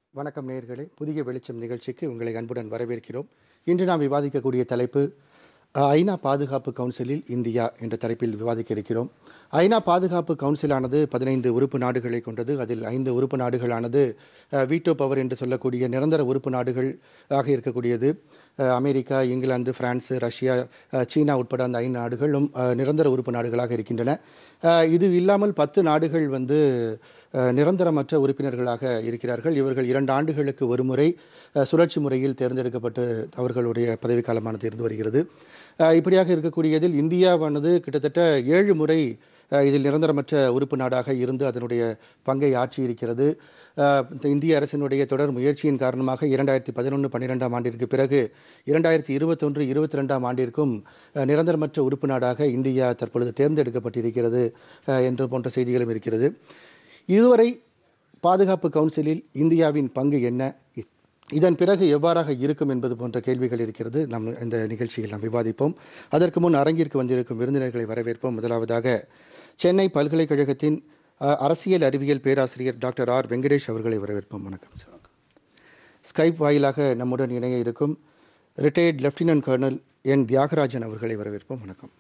வணக்கம் நேயர்களே புதிய வெளிச்சம் நிகழ்ச்சிக்கு உங்களை அன்புடன் வரவேற்கிறோம் இன்று நாம் விவாதிக்கக்கூடிய தலைப்பு அஹ், ஐநா பாதுகாப்பு கவுன்சிலில் இந்தியா என்ற தலைப்பில் விவாதிக்க இருக்கிறோம் ஐநா பாதுகாப்பு கவுன்சிலானது பதினைந்து உறுப்பு நாடுகளை கொண்டது அதில் ஐந்து உறுப்பு நாடுகளானது அஹ், வீட்டோ பவர் என்று சொல்லக்கூடிய நிரந்தர உறுப்பு நாடுகள் ஆக இருக்கக்கூடியது அஹ், அமெரிக்கா இங்கிலாந்து பிரான்ஸ் ரஷ்யா அஹ், சீனா உட்பட அந்த ஐந்து நாடுகளும் அஹ், நிரந்தர உறுப்பு நாடுகளாக இருக்கின்றன அஹ், இது இல்லாமல் பத்து நாடுகள் வந்து அஹ், நிரந்தரமற்ற உறுப்பினர்களாக இருக்கிறார்கள் இவர்கள் இரண்டு ஆண்டுகளுக்கு ஒருமுறை அஹ், சுழற்சி முறையில் தேர்ந்தெடுக்கப்பட்டு அவர்களுடைய பதவிக்காலமானது இருந்து வருகிறது அஹ், இப்படியாக இருக்கக்கூடியதில் இந்தியாவானது கிட்டத்தட்ட ஏழு முறை அஹ், இதில் நிரந்தரமற்ற உறுப்பு நாடாக இருந்து அதனுடைய பங்கை ஆற்றி இருக்கிறது அஹ், இந்த இந்திய அரசினுடைய தொடர் முயற்சியின் காரணமாக இரண்டாயிரத்தி பதினொன்று பன்னிரெண்டாம் ஆண்டிற்கு பிறகு இரண்டாயிரத்தி இருபத்தொன்று இருபத்தி ரெண்டாம் ஆண்டிற்கும் அஹ், நிரந்தரமற்ற உறுப்பு நாடாக இந்தியா தற்பொழுது தேர்ந்தெடுக்கப்பட்டிருக்கிறது அஹ், என்று போன்ற செய்திகளும் இருக்கிறது இதுவரை பாதுகாப்பு கவுன்சிலில் இந்தியாவின் பங்கு என்ன இதன் பிறகு எவ்வாறாக இருக்கும் என்பது போன்ற கேள்விகள் இருக்கிறது நம் இந்த நிகழ்ச்சியில் நாம் விவாதிப்போம் அதற்கு முன் அரங்கிற்கு வந்திருக்கும் விருந்தினர்களை வரவேற்போம் முதலாவதாக சென்னை பல்கலைக்கழகத்தின் அஹ், அரசியல் அறிவியல் பேராசிரியர் டாக்டர் ஆர் வெங்கடேஷ் அவர்களை வரவேற்போம் வணக்கம் சார் ஸ்கைப் வாயிலாக நம்முடன் இணைய இருக்கும் retired lieutenant colonel N Thiyagarajan அவர்களை வரவேற்போம் வணக்கம்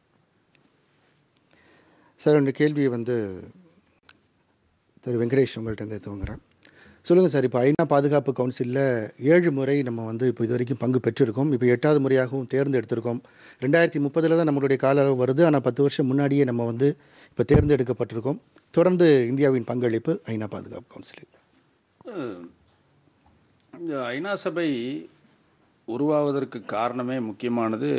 சார் இந்த கேள்வியை வந்து திரு வெங்கடேஷ் உங்கள்கிட்ட இருந்து துவங்குறேன் சொல்லுங்கள் சார் இப்போ ஐநா பாதுகாப்பு கவுன்சிலில் ஏழு முறை நம்ம வந்து இப்போ இது வரைக்கும் பங்கு பெற்றிருக்கோம் இப்போ எட்டாவது முறையாகவும் தேர்ந்தெடுத்திருக்கோம் ரெண்டாயிரத்தி முப்பதில் தான் நம்மளுடைய கால அளவு வருது ஆனால் பத்து வருஷம் முன்னாடியே நம்ம வந்து இப்போ தேர்ந்தெடுக்கப்பட்டிருக்கோம் தொடர்ந்து இந்தியாவின் பங்களிப்பு ஐநா பாதுகாப்பு கவுன்சிலில் இந்த ஐநா சபை உருவாவதற்கு காரணமே முக்கியமானது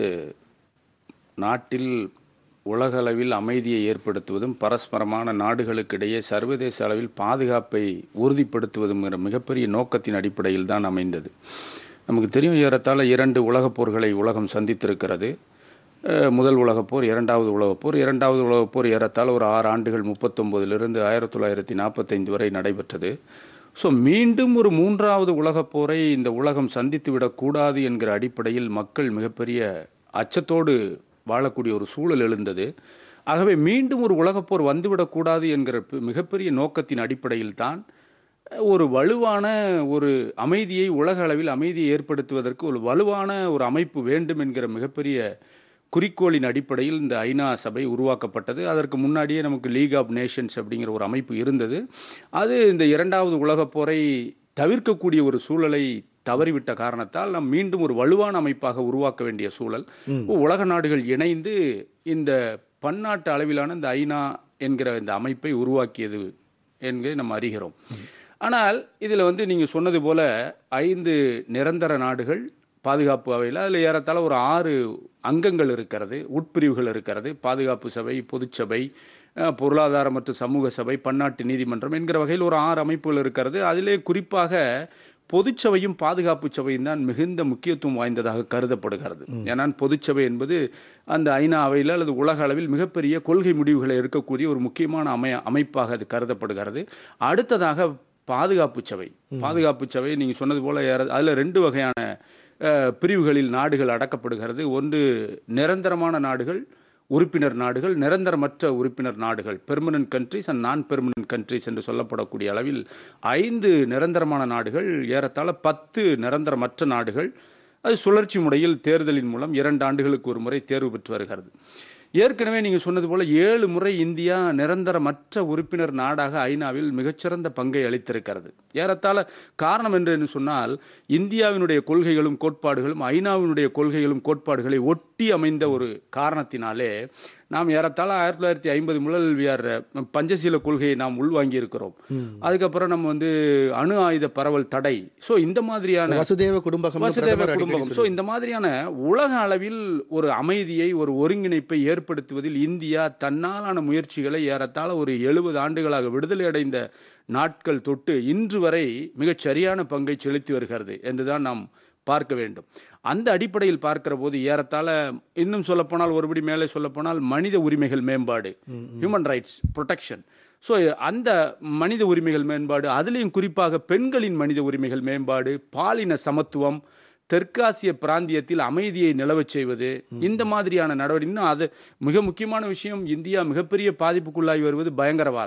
நாட்டில் உலகளவில் அமைதியை ஏற்படுத்துவதும் பரஸ்பரமான நாடுகளுக்கிடையே சர்வதேச அளவில் பாதுகாப்பை உறுதிப்படுத்துவதுங்கிற மிகப்பெரிய நோக்கத்தின் அடிப்படையில் தான் அமைந்தது நமக்கு தெரியும் ஏறத்தாழ இரண்டு உலகப் போர்களை உலகம் சந்தித்திருக்கிறது அஹ், முதல் உலகப் போர் இரண்டாவது உலகப் போர் இரண்டாவது உலகப் போர் ஏறத்தாழ ஒரு ஆறு ஆண்டுகள் முப்பத்தொம்போதிலிருந்து ஆயிரத்தி தொள்ளாயிரத்தி நாற்பத்தைந்து வரை நடைபெற்றது ஸோ மீண்டும் ஒரு மூன்றாவது உலகப் போரை இந்த உலகம் சந்தித்து விடக்கூடாது என்கிற அடிப்படையில் மக்கள் மிகப்பெரிய அச்சத்தோடு வாழக்கூடிய ஒரு சூழல் எழுந்தது ஆகவே மீண்டும் ஒரு உலகப் போர் வந்துவிடக்கூடாது என்கிற பி- மிகப்பெரிய நோக்கத்தின் அடிப்படையில் தான் ஒரு வலுவான ஒரு அமைதியை உலக அளவில் அமைதியை ஏற்படுத்துவதற்கு ஒரு வலுவான ஒரு அமைப்பு வேண்டும் என்கிற மிகப்பெரிய குறிக்கோளின் அடிப்படையில் இந்த ஐநா சபை உருவாக்கப்பட்டது அதற்கு முன்னாடியே நமக்கு லீக் ஆஃப் நேஷன்ஸ் அப்படிங்கிற ஒரு அமைப்பு இருந்தது அது இந்த இரண்டாவது உலகப் போரை தவிர்க்கக்கூடிய ஒரு சூழலை தவறிவிட்ட காரணத்தால் நாம் மீண்டும் ஒரு வலுவான அமைப்பாக உருவாக்க வேண்டிய சூழல் உலக நாடுகள் இணைந்து இந்த பன்னாட்டு அளவிலான இந்த ஐநா என்கிற இந்த அமைப்பை உருவாக்கியது என்கிறதை நம்ம அறிகிறோம் ஆனால் இதில் வந்து நீங்கள் சொன்னது போல ஐந்து நிரந்தர நாடுகள் பாதுகாப்பு அவையில் அதில் ஏறத்தாழ ஒரு ஆறு அங்கங்கள் இருக்கிறது உட்பிரிவுகள் இருக்கிறது பாதுகாப்பு சபை பொதுச்சபை அஹ், பொருளாதார மற்றும் சமூக சபை பன்னாட்டு நீதிமன்றம் என்கிற வகையில் ஒரு ஆறு அமைப்புகள் இருக்கிறது அதிலே குறிப்பாக பொதுச்சபையும் பாதுகாப்பு சபையும் தான் மிகுந்த முக்கியத்துவம் வாய்ந்ததாக கருதப்படுகிறது ஏன்னா பொதுச்சபை என்பது அந்த ஐநா அவையில் அல்லது உலக அளவில் மிகப்பெரிய கொள்கை முடிவுகளை இருக்கக்கூடிய ஒரு முக்கியமான அமை அமைப்பாக அது கருதப்படுகிறது அடுத்ததாக பாதுகாப்பு சபை பாதுகாப்பு சபை நீங்கள் சொன்னது போல ஏற- அதுல ரெண்டு வகையான அஹ், பிரிவுகளில் நாடுகள் அடக்கப்படுகிறது ஒன்று நிரந்தரமான நாடுகள் உறுப்பினர் நாடுகள் நிரந்தரமற்ற உறுப்பினர் நாடுகள் permanent countries and non permanent countries என்று சொல்லப்படக்கூடிய அளவில் ஐந்து நிரந்தரமான நாடுகள் ஏறத்தாழ பத்து நிரந்தரமற்ற நாடுகள் அது சுழற்சி முறையில் தேர்தலின் மூலம் இரண்டு ஆண்டுகளுக்கு ஒரு முறை தேர்வு பெற்று வருகிறது ஏற்கனவே நீங்கள் சொன்னது போல ஏழு முறை இந்தியா நிரந்தரமற்ற உறுப்பினர் நாடாக ஐநாவில் மிகச்சிறந்த பங்கை அளித்திருக்கிறது ஏறத்தாழ காரணம் என்று என்று சொன்னால் இந்தியாவினுடைய கொள்கைகளும் கோட்பாடுகளும் ஐநாவினுடைய கொள்கைகளும் கோட்பாடுகளை ஒட்டி அமைந்த ஒரு காரணத்தினாலே நாம் ஏறத்தாழ ஆயிரத்தி தொள்ளாயிரத்தி ஐம்பது முதல் விஆர் பஞ்சசீல கொள்கையை நாம் உள்வாங்கி இருக்கிறோம் அதுக்கப்புறம் நம்ம வந்து அணு ஆயுத பரவல் தடை ஸோ இந்த மாதிரியான வசுதேவ குடும்பகம் வசுதேவ குடும்பம் ஸோ இந்த மாதிரியான உலக அளவில் ஒரு அமைதியை ஒரு ஒருங்கிணைப்பை ஏற்படுத்துவதில் இந்தியா தன்னாலான முயற்சிகளை ஏறத்தாழ ஒரு எழுபது ஆண்டுகளாக விடுதலை அடைந்த நாட்கள் தொட்டு இன்று வரை மிகச் சரியான பங்கை செலுத்தி வருகிறது என்றுதான் நாம் பார்க்க வேண்டும் அந்த அடிப்படையில் பார்க்கிற போது ஏறத்தாழ இன்னும் சொல்லப்போனால் ஒருபடி மேலே சொல்லப்போனால் மனித உரிமைகள் மேம்பாடு ஹியூமன் ரைட்ஸ் ப்ரொடெக்ஷன் ஸோ அந்த மனித உரிமைகள் மேம்பாடு அதுலேயும் குறிப்பாக பெண்களின் மனித உரிமைகள் மேம்பாடு பாலின சமத்துவம் தெற்காசிய பிராந்தியத்தில் அமைதியை நிலவச் செய்வது இந்த மாதிரியான நடவடிக்கை இன்னும் அது மிக முக்கியமான விஷயம் இந்தியா மிகப்பெரிய பாதிப்புக்குள்ளாகி வருவது பயங்கரவாதம்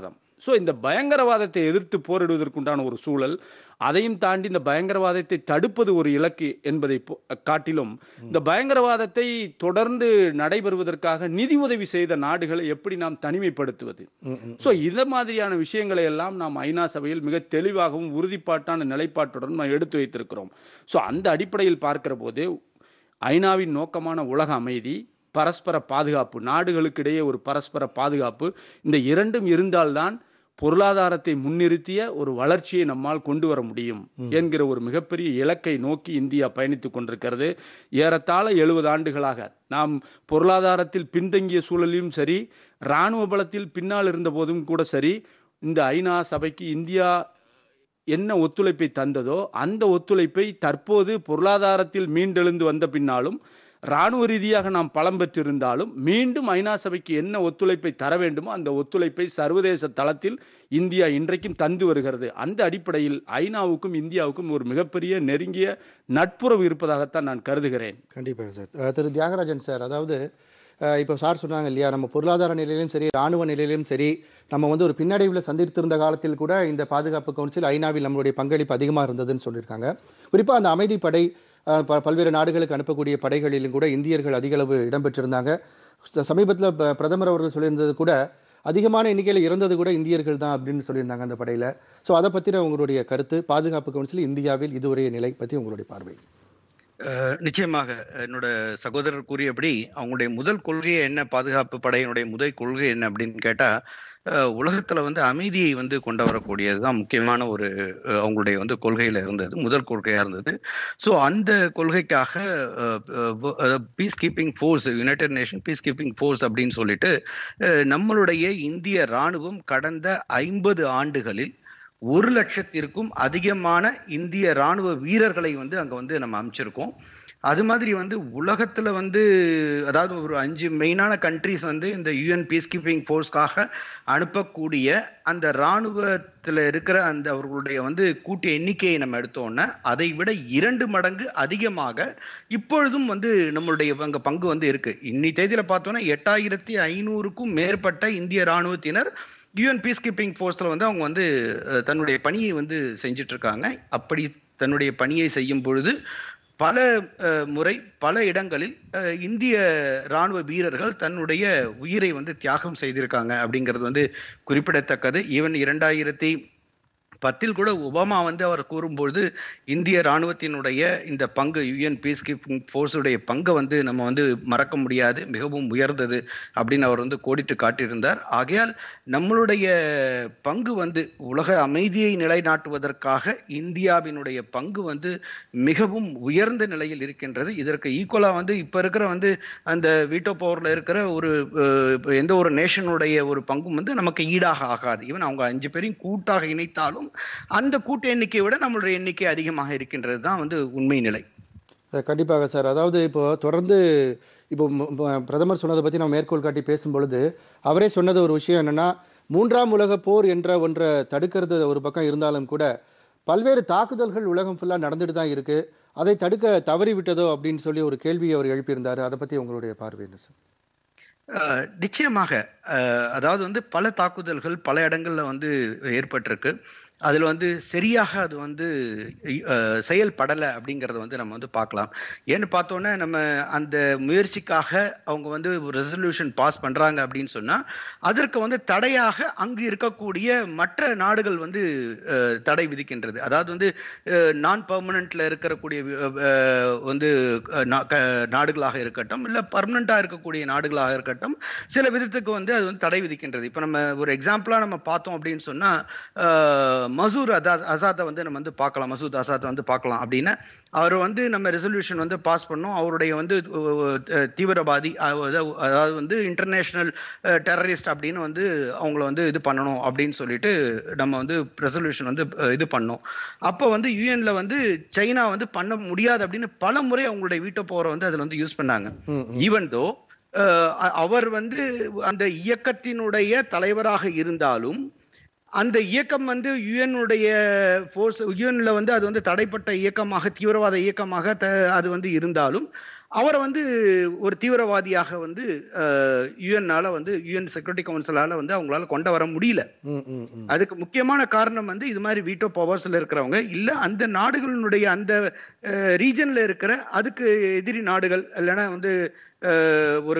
ஸோ இந்த பயங்கரவாதத்தை எதிர்த்து போரிடுவதற்குண்டான ஒரு சூழல் அதையும் தாண்டி இந்த பயங்கரவாதத்தை தடுப்பது ஒரு இலக்கு என்பதை பொ- காட்டிலும் இந்த பயங்கரவாதத்தை தொடர்ந்து நடைபெறுவதற்காக நிதி உதவி செய்த நாடுகளை எப்படி நாம் தனிமைப்படுத்துவது ஸோ இந்த மாதிரியான விஷயங்களை எல்லாம் நாம் ஐநா சபையில் மிக தெளிவாகவும் உறுதிப்பாட்டான நிலைப்பாட்டுடன் நாம் எடுத்து வைத்திருக்கிறோம் ஸோ அந்த அடிப்படையில் பார்க்கிற போது ஐநாவின் நோக்கமான உலக அமைதி பரஸ்பர பாதுகாப்பு நாடுகளுக்கிடையே ஒரு பரஸ்பர பாதுகாப்பு இந்த இரண்டும் இருந்தால்தான் பொருளாதாரத்தை முன்னிறுத்திய ஒரு வளர்ச்சியை நம்மால் கொண்டு வர முடியும் என்கிற ஒரு மிகப்பெரிய இலக்கை நோக்கி இந்தியா பயணித்துக் கொண்டிருக்கிறது ஏறத்தாழ எழுபது ஆண்டுகளாக நாம் பொருளாதாரத்தில் பின்தங்கிய சூழலிலும் சரி இராணுவ பலத்தில் பின்னால் இருந்த போதும் கூட சரி இந்த ஐநா சபைக்கு இந்தியா என்ன ஒத்துழைப்பை தந்ததோ அந்த ஒத்துழைப்பை தற்போது பொருளாதாரத்தில் மீண்டெழுந்து வந்த பின்னாலும் இராணுவ ரீதியாக நாம் பலம் பெற்றிருந்தாலும் மீண்டும் ஐநா சபைக்கு என்ன ஒத்துழைப்பை தர வேண்டுமோ அந்த ஒத்துழைப்பை சர்வதேச தளத்தில் இந்தியா இன்றைக்கும் தந்து வருகிறது அந்த அடிப்படையில் ஐநாவுக்கும் இந்தியாவுக்கும் ஒரு மிகப்பெரிய நெருங்கிய நட்புறவு இருப்பதாகத்தான் நான் கருதுகிறேன் கண்டிப்பாக சார் அஹ் திரு தியாகராஜன் சார் அதாவது அஹ் இப்போ சார் சொன்னாங்க இல்லையா நம்ம பொருளாதார நிலையிலும் சரி ராணுவ நிலையிலும் சரி நம்ம வந்து ஒரு பின்னடைவில் சந்தித்திருந்த காலத்தில் கூட இந்த பாதுகாப்பு கவுன்சில் ஐநாவில் நம்மளுடைய பங்களிப்பு அதிகமாக இருந்ததுன்னு சொல்லியிருக்காங்க குறிப்பாக அந்த அமைதிப்படை அஹ், ப- பல்வேறு நாடுகளுக்கு அனுப்பக்கூடிய படைகளிலும் கூட இந்தியர்கள் அதிகளவு இடம்பெற்றிருந்தாங்க சமீபத்தில் பிரதமர் அவர்கள் சொல்லியிருந்தது கூட அதிகமான எண்ணிக்கையில் இறந்தது கூட இந்தியர்கள் தான் அப்படின்னு சொல்லியிருந்தாங்க அந்த படையில் ஸோ அதை பற்றின உங்களுடைய கருத்து பாதுகாப்பு கவுன்சில் இந்தியாவில் இதுவரைய நிலை பற்றி உங்களுடைய பார்வை அஹ் நிச்சயமாக என்னோட சகோதரர் கூறியபடி அவங்களுடைய முதல் கொள்கை என்ன பாதுகாப்பு படையினுடைய முதல் கொள்கை என்ன அப்படின்னு கேட்டா அஹ் உலகத்துல வந்து அமைதியை வந்து கொண்டு வரக்கூடியதுதான் முக்கியமான ஒரு அஹ் அவங்களுடைய வந்து கொள்கையில இருந்தது முதல் கொள்கையா இருந்தது ஸோ அந்த கொள்கைக்காக peacekeeping force united nation peacekeeping force அப்படின்னு சொல்லிட்டு அஹ் நம்மளுடைய இந்திய ராணுவம் கடந்த ஐம்பது ஆண்டுகளில் ஒரு லட்சத்திற்கும் அதிகமான இந்திய ராணுவ வீரர்களை வந்து அங்க வந்து நம்ம அமைச்சிருக்கோம் அது மாதிரி வந்து உலகத்துல வந்து அதாவது ஒரு அஞ்சு மெயினான கண்ட்ரிஸ் வந்து இந்த யூஎன் பீஸ் கீப்பிங் ஃபோர்ஸ்க்காக அனுப்பக்கூடிய அந்த ராணுவத்துல இருக்கிற அந்த அவர்களுடைய வந்து கூட்டிய எண்ணிக்கையை நம்ம எடுத்தோம்னா அதை விட இரண்டு மடங்கு அதிகமாக இப்பொழுதும் வந்து நம்மளுடைய பங்கு பங்கு வந்து இருக்கு இன்னி தேதியில பார்த்தோம்னா எட்டாயிரத்தி ஐநூறுக்கும் மேற்பட்ட இந்திய ராணுவத்தினர் யூஎன் பீஸ் கீப்பிங் ஃபோர்ஸில் வந்து அவங்க வந்து அஹ், தன்னுடைய பணியை வந்து செஞ்சுட்டு இருக்காங்க அப்படி தன்னுடைய பணியை செய்யும் பொழுது பல அஹ், முறை பல இடங்களில் அஹ், இந்திய ராணுவ வீரர்கள் தன்னுடைய உயிரை வந்து தியாகம் செய்திருக்காங்க அப்படிங்கிறது வந்து குறிப்பிடத்தக்கது ஈவன் இரண்டாயிரத்தி பத்தில் கூட ஒபாமா வந்து அவர் கூறும்பொழுது இந்திய ராணுவத்தினுடைய இந்த பங்கு யுஎன் பீஸ் கீப்பிங் ஃபோர்ஸுடைய பங்கை வந்து நம்ம வந்து மறக்க முடியாது மிகவும் உயர்ந்தது அப்படின்னு அவர் வந்து கோடிட்டு காட்டியிருந்தார் ஆகையால் நம்மளுடைய பங்கு வந்து உலக அமைதியை நிலைநாட்டுவதற்காக இந்தியாவினுடைய பங்கு வந்து மிகவும் உயர்ந்த நிலையில் இருக்கின்றது இதற்கு ஈக்குவலா வந்து இப்ப இருக்கிற வந்து அந்த வீட்டோ பவர்ல இருக்கிற ஒரு அஹ், இப்ப எந்த ஒரு நேஷனுடைய ஒரு பங்கும் வந்து நமக்கு ஈடாக ஆகாது ஈவன் அவங்க அஞ்சு பேரையும் கூட்டாக இணைத்தாலும் அந்த கூட்டு எண்ணிக்கையை விட நம்மளுடைய எண்ணிக்கை அதிகமாக இருக்கின்றது தான் வந்து உண்மை நிலை அஹ் கண்டிப்பாக சார் அதாவது இப்போ தொடர்ந்து இப்போ ம- ம- பிரதமர் சொன்னதை பற்றி நம்ம மேற்கோள் காட்டி பேசும் பொழுது அவரே சொன்னது ஒரு விஷயம் என்னன்னா மூன்றாம் உலக போர் என்ற ஒன்றை தடுக்கிறது ஒரு பக்கம் இருந்தாலும் கூட பல்வேறு தாக்குதல்கள் உலகம் ஃபுல்லாக நடந்துட்டு தான் இருக்கு அதை தடுக்க தவறி விட்டதோ அப்படின்னு சொல்லி ஒரு கேள்வியை அவர் எழுப்பியிருந்தார் அதை பற்றி உங்களுடைய பார்வை என்ன சார் அஹ் நிச்சயமாக அஹ் அதாவது வந்து பல தாக்குதல்கள் பல இடங்கள்ல வந்து ஏற்பட்டிருக்கு அதுல வந்து சரியாக அது வந்து அஹ், செயல்படலை அப்படிங்கறத வந்து நம்ம வந்து பார்க்கலாம் ஏன்னு பார்த்தோன்னா நம்ம அந்த முயற்சிக்காக அவங்க வந்து ரெசல்யூஷன் பாஸ் பண்றாங்க அப்படின்னு சொன்னா அதற்கு வந்து தடையாக அங்கு இருக்கக்கூடிய மற்ற நாடுகள் வந்து அஹ், தடை விதிக்கின்றது அதாவது வந்து நான் பர்மனண்ட்ல இருக்கக்கூடிய அஹ், வந்து அஹ், நா- க- நாடுகளாக இருக்கட்டும் இல்ல பர்மனண்டா இருக்கக்கூடிய நாடுகளாக இருக்கட்டும் சில விதத்துக்கு வந்து அது வந்து தடை விதிக்கின்றது இப்ப நம்ம ஒரு எக்ஸாம்பிளா நம்ம பார்த்தோம் அப்படின்னு சொன்னா அஹ், மசூர் அசாத் அசாத்தை வந்து நம்ம வந்து பார்க்கலாம் மசூத் அசாத்தை வந்து பார்க்கலாம் அப்படின்னா அவர் வந்து நம்ம ரெசல்யூஷன் வந்து பாஸ் பண்ணோம் அவருடைய வந்து அஹ், தீவிரவாதி அதாவது அதாவது வந்து இன்டர்நேஷனல் டெரரிஸ்ட் அப்படின்னு வந்து அவங்கள வந்து இது பண்ணணும் அப்படின்னு சொல்லிட்டு நம்ம வந்து ரெசல்யூஷன் வந்து அஹ், இது பண்ணோம் அப்போ வந்து யூஎன்ல வந்து சைனா வந்து பண்ண முடியாது அப்படின்னு பல முறை அவங்களுடைய வீட்டோ போரை வந்து அதுல வந்து யூஸ் பண்ணாங்க ம், ம். ஈவன் தோ அவர் வந்து அந்த இயக்கத்தினுடைய தலைவராக இருந்தாலும் அந்த இயக்கம் வந்து யுஎன்னுடைய ஃபோர்ஸ் யுஎன்ல வந்து அது வந்து தடைப்பட்ட இயக்கமாக தீவிரவாத இயக்கமாக த- அது வந்து இருந்தாலும் அவரை வந்து ஒரு தீவிரவாதியாக வந்து யுஎன்னால வந்து யுஎன் செக்யூரிட்டி கவுன்சிலால வந்து அவங்களால கொண்டு வர முடியல ம் ம் ம் அதுக்கு முக்கியமான காரணம் வந்து இது மாதிரி வீட்டோ பவர்ஸ்ல இருக்கிறவங்க இல்ல அந்த நாடுகளினுடைய அந்த ரீஜன்ல இருக்கிற அதுக்கு எதிரி நாடுகள் இல்லைன்னா வந்து அஹ், ஒரு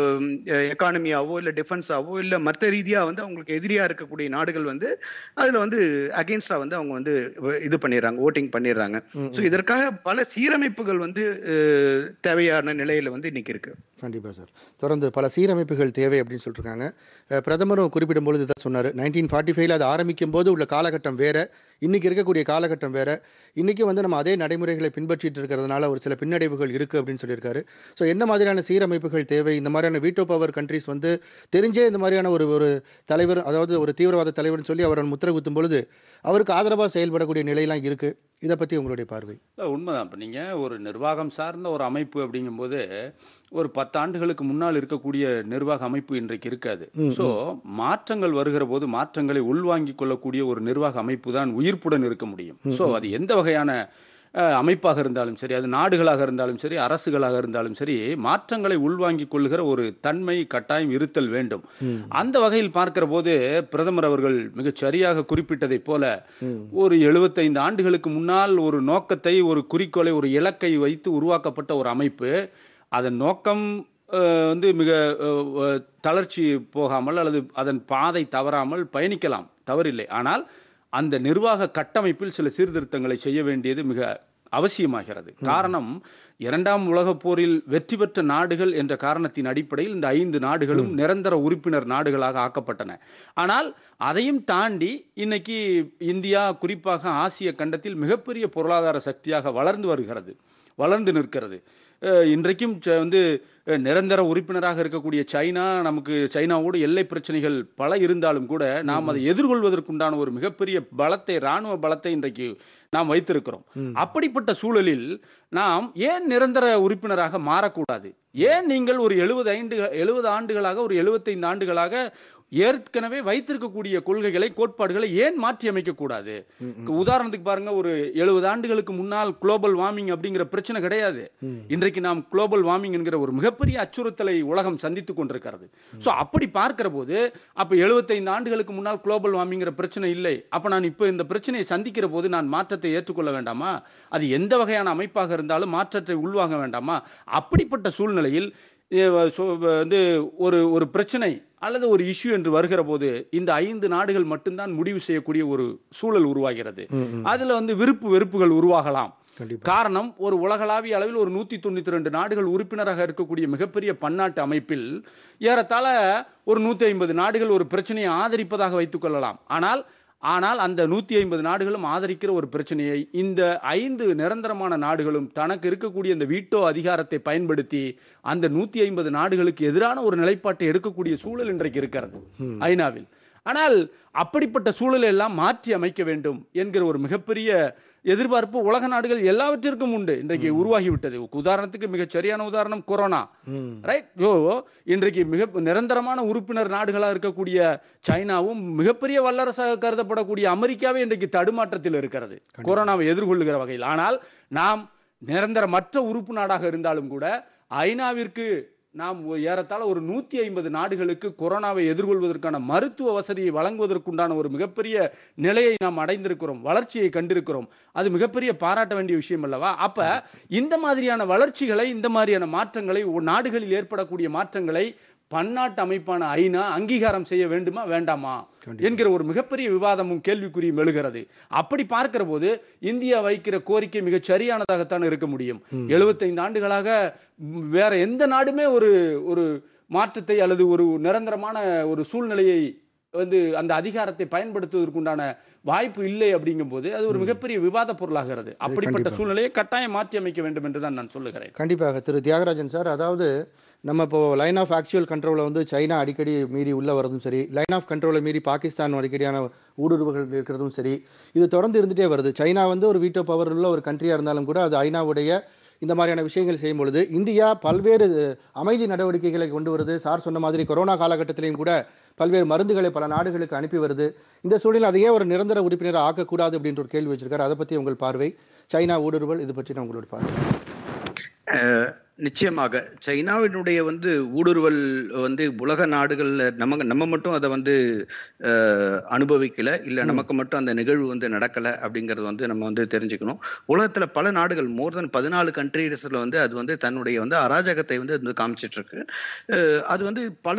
எக்கானமியாவோ இல்ல டிஃபென்ஸாவோ இல்ல மற்ற ரீதியா வந்து அவங்களுக்கு எதிரியா இருக்கக்கூடிய நாடுகள் வந்து அதுல வந்து அகேன்ஸ்டா வந்து அவங்க வந்து இது பண்ணிடுறாங்க ஓட்டிங் பண்ணிடுறாங்க ஸோ இதற்காக பல சீரமைப்புகள் வந்து அஹ், தேவையான நிலையில வந்து இன்னைக்கு இருக்கு கண்டிப்பாக சார் தொடர்ந்து பல சீரமைப்புகள் தேவை அப்படின்னு சொல்லியிருக்காங்க அஹ் பிரதமரும் குறிப்பிடும்பொழுது தான் சொன்னார் நைன்டீன் ஃபார்ட்டி ஃபைவ்ல அது ஆரம்பிக்கும் போது உள்ள காலகட்டம் வேற இன்னைக்கு இருக்கக்கூடிய காலகட்டம் வேற இன்னைக்கு வந்து நம்ம அதே நடைமுறைகளை பின்பற்றிட்டு இருக்கிறதுனால ஒரு சில பின்னடைவுகள் இருக்கு அப்படின்னு சொல்லியிருக்காரு ஸோ என்ன மாதிரியான சீரமைப்புகள் தேவை இந்த மாதிரியான வீட்டோ பவர் கண்ட்ரிஸ் வந்து தெரிஞ்சே இந்த மாதிரியான ஒரு ஒரு தலைவர் அதாவது ஒரு தீவிரவாத தலைவர்னு சொல்லி அவரை முத்திரை குத்தும் பொழுது அவருக்கு ஆதரவாக செயல்படக்கூடிய நிலையெல்லாம் இருக்கு இதை பற்றி உங்களுடைய பார்வை இல்லை உண்மைதான் இப்போ நீங்கள் ஒரு நிர்வாகம் சார்ந்த ஒரு அமைப்பு அப்படிங்கும்போது ஒரு பத்தாண்டுகளுக்கு முன்னால் இருக்கக்கூடிய நிர்வாக அமைப்பு இன்றைக்கு இருக்காது ஸோ மாற்றங்கள் வருகிற போது மாற்றங்களை உள்வாங்கிக் கொள்ளக்கூடிய ஒரு நிர்வாக அமைப்பு தான் உயிர்ப்புடன் இருக்க முடியும் ஸோ அது எந்த வகையான அஹ், அமைப்பாக இருந்தாலும் சரி அது நாடுகளாக இருந்தாலும் சரி அரசுகளாக இருந்தாலும் சரி மாற்றங்களை உள்வாங்கிக் கொள்ளுகிற ஒரு தன்மை கட்டாயம் இருத்தல் வேண்டும் அந்த வகையில் பார்க்கிற போது பிரதமர் அவர்கள் மிகச் சரியாக குறிப்பிட்டதைப் போல ஒரு எழுபத்தைந்து ஆண்டுகளுக்கு முன்னால் ஒரு நோக்கத்தை ஒரு குறிக்கோளை ஒரு இலக்கை வைத்து உருவாக்கப்பட்ட ஒரு அமைப்பு அதன் நோக்கம் அஹ், வந்து மிக அஹ், அஹ், தளர்ச்சி போகாமல் அல்லது அதன் பாதை தவறாமல் பயணிக்கலாம் தவறில்லை ஆனால் அந்த நிர்வாக கட்டமைப்பில் சில சீர்திருத்தங்களை செய்ய வேண்டியது மிக அவசியமாகிறது காரணம் இரண்டாம் உலகப் போரில் வெற்றி பெற்ற நாடுகள் என்ற காரணத்தின் அடிப்படையில் இந்த ஐந்து நாடுகளும் நிரந்தர உறுப்பினர் நாடுகளாக ஆக்கப்பட்டன ஆனால் அதையும் தாண்டி இன்னைக்கு இந்தியா குறிப்பாக ஆசிய கண்டத்தில் மிகப்பெரிய பொருளாதார சக்தியாக வளர்ந்து வருகிறது வளர்ந்து நிற்கிறது அஹ் இன்றைக்கும் ச- வந்து அஹ், நிரந்தர உறுப்பினராக இருக்கக்கூடிய சைனா நமக்கு சைனாவோடு எல்லை பிரச்சனைகள் பல இருந்தாலும் கூட நாம் அதை எதிர்கொள்வதற்குண்டான ஒரு மிகப்பெரிய பலத்தை இராணுவ பலத்தை இன்றைக்கு நாம் வைத்திருக்கிறோம் அப்படிப்பட்ட சூழலில் நாம் ஏன் நிரந்தர உறுப்பினராக மாறக்கூடாது ஏன் நீங்கள் ஒரு எழுபது ஐந்து எழுபது ஆண்டுகளாக ஒரு எழுபத்தைந்து ஆண்டுகளாக ஏற்கனவே வைத்திருக்கக்கூடிய கொள்கைகளை கோட்பாடுகளை ஏன் மாற்றி அமைக்கக்கூடாது உதாரணத்துக்கு பாருங்க ஒரு எழுபது ஆண்டுகளுக்கு முன்னால் குளோபல் வார்மிங் அப்படிங்கிற பிரச்சனை கிடையாது இன்றைக்கு நாம் குளோபல் வார்மிங் என்கிற ஒரு மிகப்பெரிய அச்சுறுத்தலை உலகம் சந்தித்துக் கொண்டிருக்கிறது ஸோ அப்படி பார்க்கிற போது அப்போ எழுபத்தைந்து ஆண்டுகளுக்கு முன்னால் குளோபல் வார்மிங்கிற பிரச்சனை இல்லை அப்போ நான் இப்போ இந்த பிரச்சனையை சந்திக்கிற போது நான் மாற்றத்தை ஏற்றுக்கொள்ள வேண்டாமா அது எந்த வகையான அமைப்பாக இருந்தாலும் மாற்றத்தை உள்வாங்க வேண்டாமா அப்படிப்பட்ட சூழ்நிலையில் ஏ, சோ, வந்து ஒரு ஒரு பிரச்சனை அல்லது ஒரு இஷ்யூ என்று வருகிற போது இந்த ஐந்து நாடுகள் மட்டும்தான் முடிவு செய்யக்கூடிய ஒரு சூழல் உருவாகிறது அதுல வந்து விருப்பு வெறுப்புகள் உருவாகலாம் கண்டிப்பா. காரணம் ஒரு உலகளாவிய அளவில் ஒரு நூற்றி தொண்ணூற்றி ரெண்டு நாடுகள் உறுப்பினராக இருக்கக்கூடிய மிகப்பெரிய பன்னாட்டு அமைப்பில் ஏறத்தாழ ஒரு நூற்றி ஐம்பது நாடுகள் ஒரு பிரச்சனையை ஆதரிப்பதாக வைத்துக்கொள்ளலாம் ஆனால் ஆனால் அந்த நூற்றி ஐம்பது நாடுகளும் ஆதரிக்கிற ஒரு பிரச்சனையை இந்த ஐந்து நிரந்தரமான நாடுகளும் தனக்கு இருக்கக்கூடிய இந்த வீட்டோ அதிகாரத்தை பயன்படுத்தி அந்த நூற்றி ஐம்பது நாடுகளுக்கு எதிரான ஒரு நிலைப்பாட்டை எடுக்கக்கூடிய சூழல் இன்றைக்கு இருக்கிறது ஐநாவில் ஆனால் அப்படிப்பட்ட சூழலை எல்லாம் மாற்றி அமைக்க வேண்டும் என்கிற ஒரு மிகப்பெரிய எதிர்பார்ப்பு உலக நாடுகள் எல்லாவற்றிற்கும் உண்டு இன்றைக்கு உருவாகிவிட்டது உதாரணத்துக்கு மிகச் சரியான உதாரணம் கொரோனா ரைட் யோ இன்றைக்கு மிக நிரந்தரமான உறுப்பினர் நாடுகளாக இருக்கக்கூடிய சைனாவும் மிகப்பெரிய வல்லரசாக கருதப்படக்கூடிய அமெரிக்காவே இன்றைக்கு தடுமாற்றத்தில் இருக்கிறது கொரோனாவை எதிர்கொள்ளுகிற வகையில் ஆனால் நாம் நிரந்தரமற்ற உறுப்பு நாடாக இருந்தாலும் கூட ஐநாவிற்கு நாம் ஒ- ஏறத்தாழ ஒரு நூற்றி ஐம்பது நாடுகளுக்கு கொரோனாவை எதிர்கொள்வதற்கான மருத்துவ வசதியை வழங்குவதற்குண்டான ஒரு மிகப்பெரிய நிலையை நாம் அடைந்திருக்கிறோம் வளர்ச்சியை கண்டிருக்கிறோம் அது மிகப்பெரிய பாராட்ட வேண்டிய விஷயம் அல்லவா அப்ப இந்த மாதிரியான வளர்ச்சிகளை இந்த மாதிரியான மாற்றங்களை ஒ- நாடுகளில் ஏற்படக்கூடிய மாற்றங்களை பன்னாட்டு அமைப்பான ஐநா அங்கீகாரம் செய்ய வேண்டுமா வேண்டாமா என்கிற ஒரு மிகப்பெரிய விவாதமும் கேள்விக்குறியும் எழுகிறது அப்படி பார்க்கிற போது இந்தியா வைக்கிற கோரிக்கை மிகச் சரியானதாகத்தான் இருக்க முடியும் எழுபத்தைந்து ஆண்டுகளாக ம், வேற எந்த நாடுமே ஒரு ஒரு மாற்றத்தை அல்லது ஒரு நிரந்தரமான ஒரு சூழ்நிலையை வந்து அந்த அதிகாரத்தை பயன்படுத்துவதற்குண்டான வாய்ப்பு இல்லை அப்படிங்கும்போது அது ஒரு மிகப்பெரிய விவாத பொருளாகிறது அப்படிப்பட்ட சூழ்நிலையை கட்டாயம் மாற்றி அமைக்க வேண்டும் என்று தான் நான் சொல்லுகிறேன் கண்டிப்பாக திரு தியாகராஜன் சார் அதாவது நம்ம இப்போ லைன் ஆஃப் ஆக்சுவல் கண்ட்ரோலை வந்து சைனா அடிக்கடி மீறி உள்ள வரதும் சரி லைன் ஆஃப் கண்ட்ரோலை மீறி பாகிஸ்தான் அடிக்கடியான ஊடுருவல்கள் இருக்கிறதும் சரி இது தொடர்ந்து இருந்துகிட்டே வருது சைனா வந்து ஒரு வீட்டோ பவர் உள்ள ஒரு கண்ட்ரியாக இருந்தாலும் கூட அது ஐநாவுடைய இந்த மாதிரியான விஷயங்கள் செய்யும் பொழுது இந்தியா பல்வேறு அமைதி நடவடிக்கைகளை கொண்டு வருது சார் சொன்ன மாதிரி கொரோனா காலகட்டத்திலையும் கூட பல்வேறு மருந்துகளை பல நாடுகளுக்கு அனுப்பி வருது இந்த சூழலில் அதையே ஒரு நிரந்தர உறுப்பினராக ஆக்கக்கூடாது அப்படின்ற ஒரு கேள்வி வச்சிருக்காரு அதை பற்றி உங்கள் பார்வை சைனா ஊடுருவல் இது பற்றி உங்களோட பார்வை அஹ் நிச்சயமாக சைனாவினுடைய வந்து ஊடுருவல் வந்து உலக நாடுகள்ல நமக்கு நம்ம மட்டும் அதை வந்து அஹ், அனுபவிக்கல இல்ல நமக்கு மட்டும் அந்த நிகழ்வு வந்து நடக்கல அப்படிங்கறது வந்து நம்ம வந்து தெரிஞ்சுக்கணும் உலகத்துல பல நாடுகள் மோர் தென் பதினாலு கண்ட்ரீஸ்ல வந்து அது வந்து தன்னுடைய வந்து அராஜகத்தை வந்து அது வந்து காமிச்சிட்டு இருக்கு அஹ், அது வந்து பல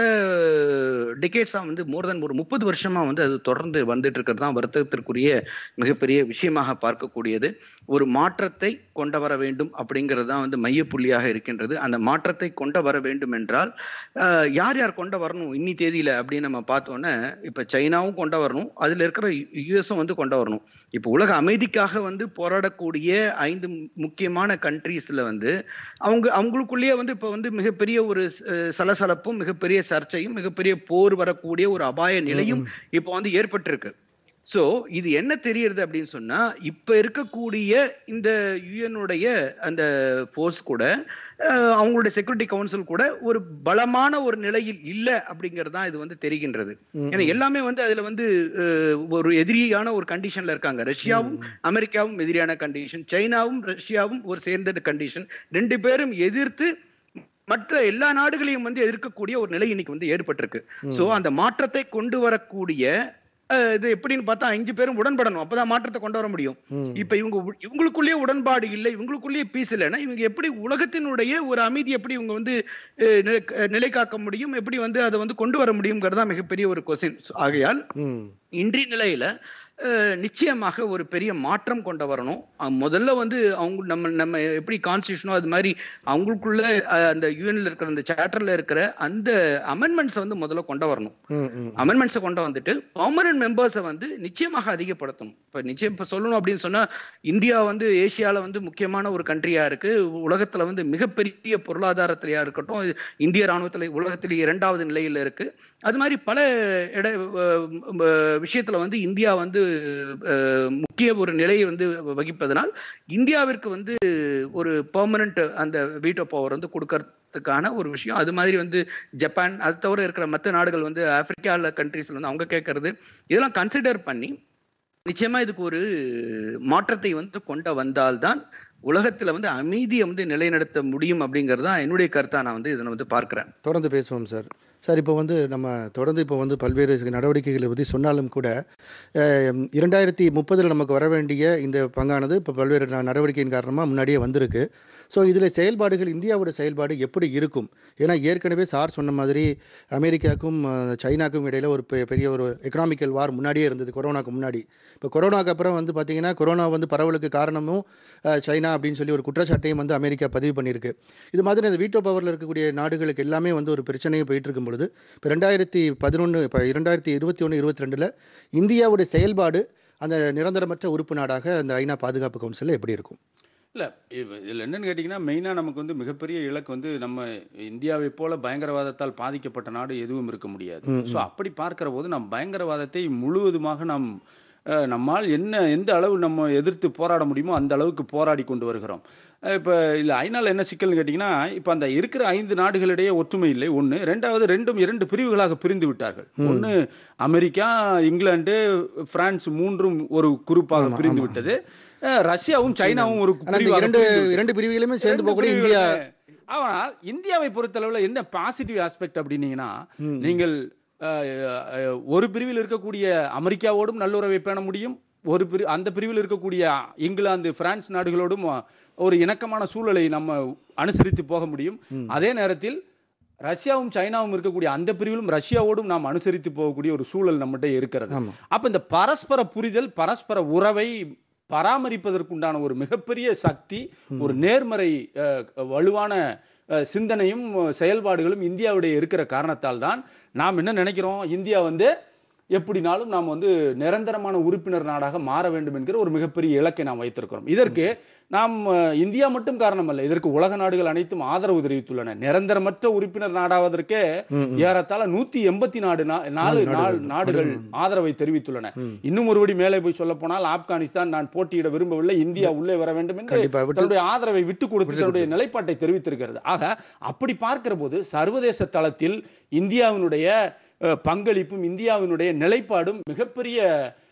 டிகேட்ஸா வந்து மோர் தென் ஒரு முப்பது வருஷமா வந்து அது தொடர்ந்து வந்துட்டு இருக்கிறது தான் வருத்தத்திற்குரிய மிகப்பெரிய விஷயமாக பார்க்கக்கூடியது ஒரு மாற்றத்தை கொண்டு வர வேண்டும் அப்படிங்கிறது தான் வந்து மையப்புள்ளியாக இருக்கின்றது அந்த மாற்றத்தை கொண்டு வர வேண்டும் என்றால் அஹ், யார் யார் கொண்டு வரணும் இன்னி தேதியில அப்படின்னு நம்ம பார்த்தோன்னே இப்ப சைனாவும் கொண்டு வரணும் அதுல இருக்கிற யுஎஸும் வந்து கொண்டு வரணும் இப்போ உலக அமைதிக்காக வந்து போராடக்கூடிய ஐந்து மு- முக்கியமான கண்ட்ரீஸ்ல வந்து அவங்க அவங்களுக்குள்ளேயே வந்து இப்ப வந்து மிகப்பெரிய ஒரு அஹ், சலசலப்பும் மிகப்பெரிய சர்ச்சையும் மிகப்பெரிய போர் வரக்கூடிய ஒரு அபாய நிலையும் இப்போ வந்து ஏற்பட்டிருக்கு சோ இது என்ன தெரியுது அப்படின்னு சொன்னா இப்ப இருக்கக்கூடிய இந்த யுஎனுடைய அந்த போர்ஸ் கூட அஹ், அவங்களுடைய செக்யூரிட்டி கவுன்சில் கூட ஒரு பலமான ஒரு நிலையில் இல்ல அப்படிங்கிறது தான் இது வந்து தெரிகின்றது ஏன்னா எல்லாமே வந்து அதுல வந்து அஹ், ஒரு எதிரியான ஒரு கண்டிஷன்ல இருக்காங்க ரஷ்யாவும் அமெரிக்காவும் எதிரியான கண்டிஷன் சைனாவும் ரஷ்யாவும் ஒரு சேர்ந்த கண்டிஷன் ரெண்டு பேரும் எதிர்த்து மற்ற எல்லா நாடுகளையும் வந்து எதிர்க்கக்கூடிய ஒரு நிலை இன்னைக்கு வந்து ஏற்பட்டிருக்கு சோ அந்த மாற்றத்தை கொண்டு வரக்கூடிய அஹ், இது எப்படின்னு பார்த்தா அஞ்சு பேரும் உடன்படணும் அப்பதான் மாற்றத்தை கொண்டு வர முடியும் இப்ப இவங்க உ- இவங்களுக்குள்ளேயே உடன்பாடு இல்லை இவங்களுக்குள்ளேயே பீஸ் இல்லைன்னா இவங்க எப்படி உலகத்தினுடைய ஒரு அமைதி எப்படி இவங்க வந்து அஹ், நிலை- அஹ், நிலை காக்க முடியும் எப்படி வந்து அதை வந்து கொண்டு வர முடியுங்கிறதா மிகப்பெரிய ஒரு கொஸ்டின் ஆகையால் ம் இன்றைய நிலையில அஹ், நிச்சயமாக ஒரு பெரிய மாற்றம் கொண்டு வரணும் அஹ், முதல்ல வந்து அவங்க நம்ம நம்ம எப்படி கான்ஸ்டியூஷனோ அது மாதிரி அவங்களுக்குள்ள அஹ், அந்த யூஎன்ல இருக்கிற அந்த சார்ட்டர்ல இருக்கிற அந்த அமெண்ட்மெண்ட்ஸை வந்து முதல்ல கொண்டு வரணும் ம் ம் அமெண்ட்மெண்ட்ஸை கொண்டு வந்துட்டு பர்மனன்ட் மெம்பர்ஸை வந்து நிச்சயமாக அதிகப்படுத்தணும் இப்போ நிச்சயம் இப்போ சொல்லணும் அப்படின்னு சொன்னா இந்தியா வந்து ஏசியால வந்து முக்கியமான ஒரு கண்ட்ரியா இருக்கு உலகத்துல வந்து மிகப்பெரிய பொருளாதாரத்திலையா இருக்கட்டும் இந்திய ராணுவத்துல உலகத்திலே இரண்டாவது நிலையில இருக்கு அது மாதிரி பல இட அஹ், அஹ், விஷயத்துல வந்து இந்தியா வந்து அஹ், முக்கிய ஒரு நிலையை வந்து வகிப்பதனால் இந்தியாவிற்கு வந்து ஒரு பெர்மனன்ட் அந்த வீட்டோ பவர் வந்து கொடுக்கறதுக்கான ஒரு விஷயம் அது மாதிரி வந்து ஜப்பான் அது தவிர இருக்கிற மற்ற நாடுகள் வந்து ஆப்பிரிக்கால கண்ட்ரீஸ்ல வந்து அவங்க கேட்கறது இதெல்லாம் கன்சிடர் பண்ணி நிச்சயமா இதுக்கு ஒரு மாற்றத்தை வந்து கொண்டு வந்தால்தான் உலகத்துல வந்து அமைதியை வந்து நிலைநிறுத்த முடியும் அப்படிங்கிறது தான் என்னுடைய கருத்தா நான் வந்து இதனை வந்து பார்க்கிறேன் தொடர்ந்து பேசுவோம் சார் சார் இப்போ வந்து நம்ம தொடர்ந்து இப்போ வந்து பல்வேறு நடவடிக்கைகளை பற்றி சொன்னாலும் கூட அஹ், இரண்டாயிரத்தி முப்பதில் நமக்கு வர வேண்டிய இந்த பங்கானது இப்போ பல்வேறு ந- நடவடிக்கையின் காரணமாக முன்னாடியே வந்திருக்கு ஸோ இதில் செயல்பாடுகள் இந்தியாவோட செயல்பாடு எப்படி இருக்கும் ஏன்னா ஏற்கனவே சார் சொன்ன மாதிரி அமெரிக்காவுக்கும் அஹ், சைனாக்கும் இடையில ஒரு பெ- பெரிய ஒரு எக்கனாமிக்கல் வார் முன்னாடியே இருந்தது கொரோனாக்கு முன்னாடி இப்போ கொரோனாக்கு அப்புறம் வந்து பார்த்தீங்கன்னா கொரோனா வந்து பரவலுக்கு காரணமும் அஹ், சைனா அப்படின்னு சொல்லி ஒரு குற்றச்சாட்டையும் வந்து அமெரிக்கா பதிவு பண்ணியிருக்கு இது மாதிரி அந்த வீட்டோ பவரில் இருக்கக்கூடிய நாடுகளுக்கு எல்லாமே வந்து ஒரு பிரச்சனையும் போயிட்டு இருக்கும் பொழுது இப்போ ரெண்டாயிரத்தி பதினொன்று இப்போ இரண்டாயிரத்தி இருபத்தி ஒன்று இருபத்தி ரெண்டில் இந்தியாவுடைய செயல்பாடு அந்த நிரந்தரமற்ற உறுப்பு நாடாக அந்த ஐநா பாதுகாப்பு கவுன்சிலில் எப்படி இருக்கும் இல்லை இதில் என்னன்னு கேட்டிங்கன்னா மெயினாக நமக்கு வந்து மிகப்பெரிய இலக்கு வந்து நம்ம இந்தியாவை போல பயங்கரவாதத்தால் பாதிக்கப்பட்ட நாடு எதுவும் இருக்க முடியாது ஸோ அப்படி பார்க்கிற போது நம் பயங்கரவாதத்தை முழுவதுமாக நாம் அஹ், நம்மால் என்ன எந்த அளவு நம்ம எதிர்த்து போராட முடியுமோ அந்த அளவுக்கு போராடி கொண்டு வருகிறோம் இப்போ இல்லை ஐநாவில் என்ன சிக்கல்னு கேட்டிங்கன்னா இப்போ அந்த இருக்கிற ஐந்து நாடுகளிடையே ஒற்றுமை இல்லை ஒன்று ரெண்டாவது ரெண்டும் இரண்டு பிரிவுகளாக பிரிந்து விட்டார்கள் ஒன்று அமெரிக்கா இங்கிலாந்து பிரான்ஸ் மூன்றும் ஒரு குரூப்பாக பிரிந்து விட்டது அஹ், ரஷ்யாவும் சைனாவும் ஒரு ஆனால் இந்த பிரிவாக இரண்டு பிரிந்து விட்டது. இரண்டு பிரிவுகளுமே சேர்ந்து ரெண்டு போகக்கூடிய இந்தியா பிரிவுகளுமே. ஆனால் இந்தியாவை பொறுத்தளவில் என்ன பாசிட்டிவ் ஆஸ்பெக்ட் அப்படின்னீங்கன்னா நீங்கள் அஹ், அஹ், ஒரு பிரிவில் இருக்கக்கூடிய அமெரிக்காவோடும் நல்லுறவை பேண முடியும் ஒரு பிரி அந்த பிரிவில் இருக்கக்கூடிய இங்கிலாந்து பிரான்ஸ் நாடுகளோடும் ஒரு இணக்கமான சூழலை நம்ம அனுசரித்து போக முடியும் அதே நேரத்தில் ரஷ்யாவும் சைனாவும் இருக்கக்கூடிய அந்த பிரிவிலும் ரஷ்யாவோடும் நாம் அனுசரித்து போகக்கூடிய ஒரு சூழல் நம்மகிட்ட இருக்கிறது ஆமா. அப்ப இந்த பரஸ்பர புரிதல் பரஸ்பர உறவை பராமரிப்பதற்குண்டான ஒரு மிகப்பெரிய சக்தி ஒரு நேர்மறை அஹ், வலுவான அஹ், சிந்தனையும் அஹ், செயல்பாடுகளும் இந்தியாவுடைய இருக்கிற காரணத்தால் தான் நாம் என்ன நினைக்கிறோம் இந்தியா வந்து எப்படினாலும் நாம் வந்து நிரந்தரமான உறுப்பினர் நாடாக மாற வேண்டும் என்கிற ஒரு மிகப்பெரிய இலக்கை நாம் வைத்திருக்கிறோம் இதற்கு நாம் அஹ், இந்தியா மட்டும் காரணம் அல்ல இதற்கு உலக நாடுகள் அனைத்தும் ஆதரவு தெரிவித்துள்ளன நிரந்தரமற்ற உறுப்பினர் நாடாவதற்கு ஏறத்தாழ நூத்தி எண்பத்தி நாடு நா- நாலு நாள் நாடுகள் ஆதரவை தெரிவித்துள்ளன இன்னும் ஒருபடி மேலே போய் சொல்ல போனால் ஆப்கானிஸ்தான் நான் போட்டியிட விரும்பவில்லை இந்தியா உள்ளே வர வேண்டும் என்று கண்டிப்பா, விட்டு- தன்னுடைய ஆதரவை விட்டு கொடுத்து தன்னுடைய நிலைப்பாட்டை தெரிவித்திருக்கிறது ஆக அப்படி பார்க்கிற போது சர்வதேச தளத்தில் இந்தியாவினுடைய அஹ், பங்களிப்பும் இந்தியாவினுடைய நிலைப்பாடும் மிகப்பெரிய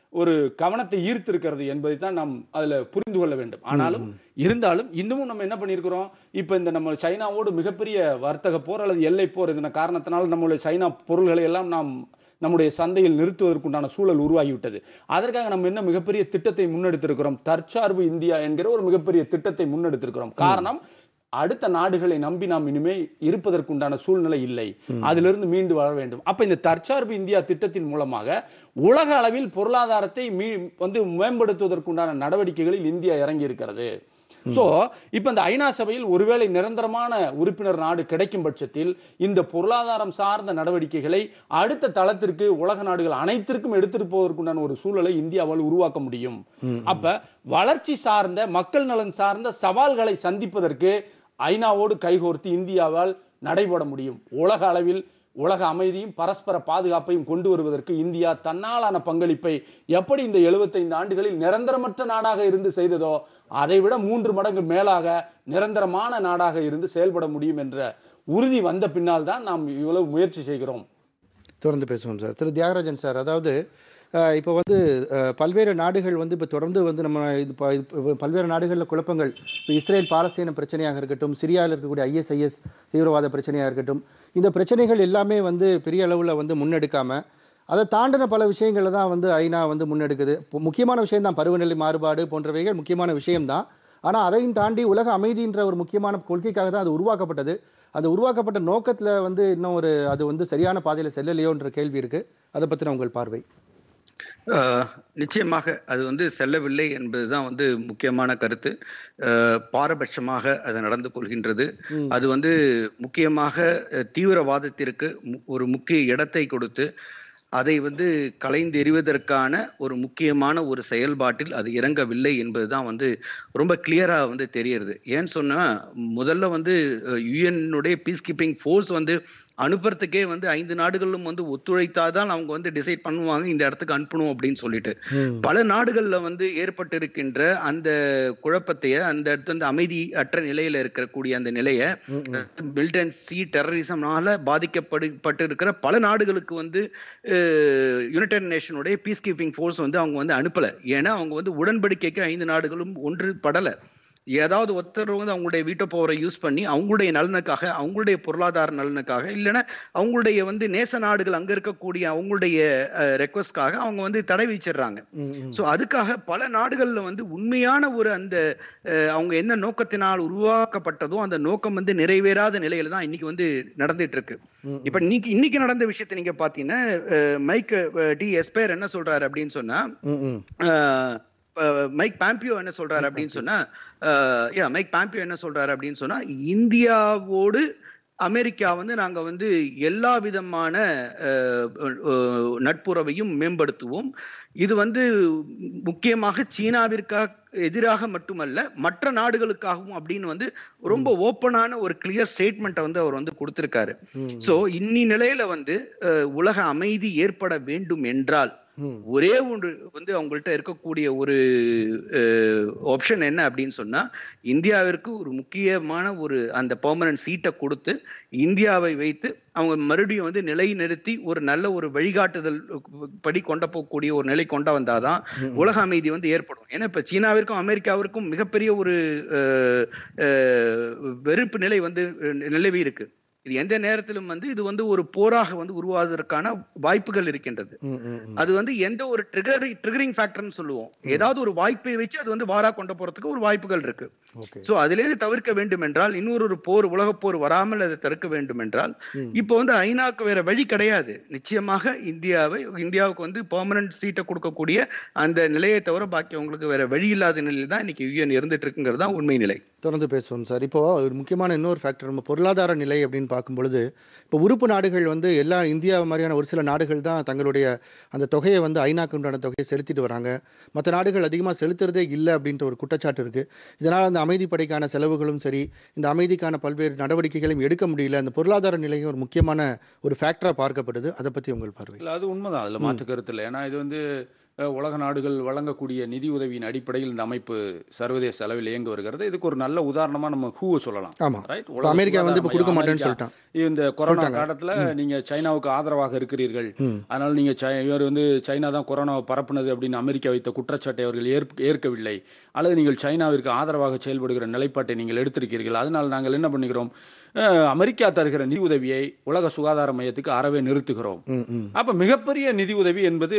ஒரு கவனத்தை ஈர்த்திருக்கிறது என்பதை தான் நாம் அதில் புரிந்து கொள்ள வேண்டும் ஆனாலும் இருந்தாலும் இன்னமும் நம்ம என்ன பண்ணியிருக்கிறோம் இப்போ இந்த நம்ம சைனாவோடு மிகப்பெரிய வர்த்தக போர் அல்லது எல்லை போர் இந்த காரணத்தினால் நம்மளுடைய சைனா பொருள்களை எல்லாம் நாம் நம்முடைய சந்தையில் நிறுத்துவதற்குண்டான சூழல் உருவாகிவிட்டது அதற்காக நம்ம என்ன மிகப்பெரிய திட்டத்தை முன்னெடுத்திருக்கிறோம் தற்சார்பு இந்தியா என்கிற ஒரு மிகப்பெரிய திட்டத்தை முன்னெடுத்திருக்கிறோம் காரணம் அடுத்த நாடுகளை நம்பி நாம் இனிமே இருப்பதற்குண்டான சூழ்நிலை இல்லை அதிலிருந்து மீண்டு வர வேண்டும் அப்ப இந்த தற்சார்பு இந்தியா திட்டத்தின் மூலமாக உலக அளவில் பொருளாதாரத்தை மீ வந்து மேம்படுத்துவதற்குண்டான நடவடிக்கைகளில் இந்தியா இறங்கி இருக்கிறது சோ இப்ப இந்த ஐநா சபையில் ஒருவேளை நிரந்தரமான உறுப்பினர் நாடு கிடைக்கும் பட்சத்தில் இந்த பொருளாதாரம் சார்ந்த நடவடிக்கைகளை அடுத்த தளத்திற்கு உலக நாடுகள் அனைத்திற்கும் எடுத்துட்டு போவதற்குண்டான ஒரு சூழலை இந்தியாவால் உருவாக்க முடியும் அப்ப வளர்ச்சி சார்ந்த மக்கள் நலன் சார்ந்த சவால்களை சந்திப்பதற்கு ஐநாவோடு கைகோர்த்து இந்தியாவால் நடைபெற முடியும் உலக அளவில் உலக அமைதியும் பரஸ்பர பாதுகாப்பையும் கொண்டு வருவதற்கு இந்தியா தன்னாலான பங்களிப்பை எப்படி இந்த 75 ஆண்டுகளில் நிரந்தரமற்ற நாடாக இருந்து செய்ததோ அதைவிட மூன்று மடங்கு மேலாக நிரந்தரமான நாடாக இருந்து செயல்பட முடியும் என்ற உறுதி வந்த பின்னால் தான் நாம் இவ்வளவு முயற்சி செய்கிறோம் தொடர்ந்து பேசுவோம் சார் திரு தியாகராஜன் சார் அதாவது அஹ், இப்போ வந்து அஹ், பல்வேறு நாடுகள் வந்து இப்போ தொடர்ந்து வந்து நம்ம இது ப- இது ப- பல்வேறு நாடுகளில் குழப்பங்கள் இப்போ இஸ்ரேல் பாலஸ்தீன பிரச்சனையாக இருக்கட்டும் சிரியாவில் இருக்கக்கூடிய ஐஎஸ்ஐஎஸ் தீவிரவாத பிரச்சனையாக இருக்கட்டும் இந்த பிரச்சனைகள் எல்லாமே வந்து பெரிய அளவில் வந்து முன்னெடுக்காம அதை தாண்டின பல விஷயங்களை தான் வந்து ஐநா வந்து முன்னெடுக்குது இப்போ முக்கியமான விஷயம் தான் பருவநிலை மாறுபாடு போன்றவைகள் முக்கியமான விஷயம்தான் ஆனால் அதையும் தாண்டி உலக அமைதின்ற ஒரு முக்கியமான கொள்கைக்காக தான் அது உருவாக்கப்பட்டது அந்த உருவாக்கப்பட்ட நோக்கத்தில் வந்து இன்னும் ஒரு அது வந்து சரியான பாதையில் செல்லலையோன்ற கேள்வி இருக்குது அதை பற்றின உங்கள் பார்வை ஆஹ் நிச்சயமாக அது வந்து செல்லவில்லை என்பதுதான் வந்து முக்கியமான கருத்து ஆஹ் பாரபட்சமாக அது நடந்து கொள்கின்றது அது வந்து முக்கியமாக அஹ், தீவிரவாதத்திற்கு மு- ஒரு முக்கிய இடத்தை கொடுத்து அதை வந்து கலைந்தெறிவதற்கான ஒரு முக்கியமான ஒரு செயல்பாட்டில் அது இறங்கவில்லை என்பதுதான் வந்து ரொம்ப கிளியரா வந்து தெரியறது ஏன்னு சொன்னா முதல்ல வந்து யுஎன்னுடைய பீஸ் கீப்பிங் ஃபோர்ஸ் வந்து அனுப்புறதுக்கே வந்து ஐந்து நாடுகளும் வந்து ஒத்துழைத்தாதான் அவங்க வந்து டிசைட் பண்ணுவாங்க இந்த இடத்துக்கு அனுப்பணும் அப்படின்னு சொல்லிட்டு பல நாடுகள்ல வந்து ஏற்பட்டிருக்கின்ற அந்த குழப்பத்தைய அந்த இடத்துல வந்து அமைதி அற்ற நிலையில இருக்கக்கூடிய அந்த நிலைய மிலிட்டன்சி டெரரிசம்னால பாதிக்கப்படு பட்டு இருக்கிற பல நாடுகளுக்கு வந்து யுனைடெட் நேஷனுடைய பீஸ் கீப்பிங் ஃபோர்ஸ் வந்து அவங்க வந்து அனுப்பல ஏன்னா அவங்க வந்து உடன்படிக்கைக்கு ஐந்து நாடுகளும் ஒன்று படல ஏதாவது ஒருத்தர் வந்து அவங்களுடைய வீட்டை பவரை யூஸ் பண்ணி அவங்களுடைய நலனுக்காக அவங்களுடைய பொருளாதார நலனுக்காக இல்லைன்னா அவங்களுடைய வந்து நேச நாடுகள் அங்க இருக்கக்கூடிய அவங்களுடைய ரெக்வஸ்ட்காக அவங்க வந்து தடை விதிச்சிடுறாங்க சோ அதுக்காக பல நாடுகள்ல வந்து உண்மையான ஒரு அந்த அஹ், அவங்க என்ன நோக்கத்தினால் உருவாக்கப்பட்டதோ அந்த நோக்கம் வந்து நிறைவேறாத நிலையில தான் இன்னைக்கு வந்து நடந்துட்டு இருக்கு இப்ப இன்னைக்கு இன்னைக்கு நடந்த விஷயத்தை நீங்க பாத்தீங்கன்னா அஹ், மைக் அஹ், டி எஸ்பயர் என்ன சொல்றாரு அப்படின்னு சொன்னா ம் ம் அஹ், இப்ப மைக் பாம்பியோ என்ன சொல்றாரு அப்படின்னு சொன்னா யா மைக் பாம்பியோ என்ன சொல்றாரு அப்படின்னு சொன்னா இந்தியாவோடு அமெரிக்கா வந்து நாங்க வந்து எல்லா விதமான அஹ், அஹ், நட்புறவையும் மேம்படுத்துவோம் இது வந்து முக்கியமாக சீனாவிற்காக எதிராக மட்டுமல்ல மற்ற நாடுகளுக்காகவும் அப்படின்னு வந்து ரொம்ப ஓப்பனான ஒரு கிளியர் ஸ்டேட்மெண்ட்டை வந்து அவர் வந்து கொடுத்திருக்காரு சோ இன்னி நிலையில வந்து அஹ், உலக அமைதி ஏற்பட வேண்டும் என்றால் ம். ஒரே ஒன்று வந்து அவங்கள்ட்ட இருக்கக்கூடிய ஒரு ஆப்ஷன் என்ன அப்படின்னு சொன்னா இந்தியாவிற்கு ஒரு முக்கியமான ஒரு அந்த பெர்மனன்ட் சீட்டை கொடுத்து இந்தியாவை வைத்து அவங்க மறுபடியும் வந்து நிலைநிறுத்தி ஒரு நல்ல ஒரு வழிகாட்டுதல் படி கொண்டு போகக்கூடிய ஒரு நிலை கொண்டு வந்தாதான் உலக அமைதி வந்து ஏற்படும் ஏன்னா இப்ப சீனாவிற்கும் அமெரிக்காவிற்கும் மிகப்பெரிய ஒரு அஹ், அஹ், வெறுப்பு நிலை வந்து அஹ், நிலவி இருக்கு இது எந்த நேரத்திலும் வந்து இது வந்து ஒரு போராக வந்து உருவாவதற்கான வாய்ப்புகள் இருக்கின்றது ம் ம் ம். அது வந்து எந்த ஒரு ட்ரிகர் ட்ரிகரிங் ஃபேக்டர்னு சொல்லுவோம் ஏதாவது ஒரு வாய்ப்பை வச்சு அது வந்து வாரா கொண்டு போறதுக்கு ஒரு வாய்ப்புகள் இருக்கு ஓகே சோ அதிலிருந்து தவிர்க்க வேண்டும் என்றால் இன்னொரு ஒரு போர் உலகப் போர் வராமல் அதை தடுக்க வேண்டும் என்றால் ம். இப்போ வந்து ஐநாக்கு வேற வழி கிடையாது நிச்சயமாக இந்தியாவை இந்தியாவுக்கு வந்து பெர்மனன்ட் சீட்டை கொடுக்கக்கூடிய அந்த நிலையை தவிர பாக்கி அவங்களுக்கு வேற வழி இல்லாத நிலையில் தான் இன்னைக்கு யூஎன் இருந்துட்டு இருக்குங்கிறது தான் உண்மை நிலை தொடர்ந்து பேசுவோம் சார் இப்போ ஒரு முக்கியமான இன்னொரு ஃபேக்டர் நம்ம பொருளாதார நிலை அப்படின்னு பார்க்கும் பொழுது இப்போ உறுப்பு நாடுகள் வந்து எல்லா இந்தியா மாதிரியான ஒரு சில நாடுகள் தான் தங்களுடைய அந்த தொகையை வந்து ஐநாக்கு உண்டான தொகையை செலுத்திட்டு வராங்க மற்ற நாடுகள் அதிகமாக செலுத்துறதே இல்லை அப்படின்ற ஒரு குற்றச்சாட்டு இருக்குது இதனால் அந்த அமைதிப்படைக்கான செலவுகளும் சரி இந்த அமைதிக்கான பல்வேறு நடவடிக்கைகளையும் எடுக்க முடியல அந்த பொருளாதார நிலையும் ஒரு முக்கியமான ஒரு ஃபேக்டராக பார்க்கப்படுது அதை பற்றி உங்கள் பார்வை இல்லை அது உண்மைதான் அதில் மாற்று கருத்து இல்லை ஏன்னா இது வந்து அஹ், உலக நாடுகள் வழங்கக்கூடிய நிதி உதவியின் அடிப்படையில் இந்த அமைப்பு சர்வதேச அளவில் இயங்கி வருகிறது இதுக்கு ஒரு நல்ல உதாரணமா நம்ம ஹூவை சொல்லலாம் ஆமா. ரைட் இப்ப அமெரிக்கா வந்து இப்ப கொடுக்க மாட்டேன்னு சொல்லிட்டான். இந்த கொரோனா காலத்துல நீங்க சைனாவுக்கு ஆதரவாக இருக்கிறீர்கள் அதனால நீங்க சை- இவர் வந்து சைனா தான் கொரோனாவை பரப்புனது அப்படின்னு அமெரிக்கா வைத்த குற்றச்சாட்டை அவர்கள் ஏற்க- ஏற்கவில்லை அல்லது நீங்கள் சைனாவிற்கு ஆதரவாக செயல்படுகிற நிலைப்பாட்டை நீங்கள் எடுத்திருக்கிறீர்கள் அதனால் நாங்கள் என்ன பண்ணுகிறோம் அஹ், அமெரிக்கா தருகிற நிதி உதவியை உலக சுகாதார மையத்துக்கு அறவே நிறுத்துகிறோம் ம் ம் அப்ப மிகப்பெரிய நிதி உதவி என்பது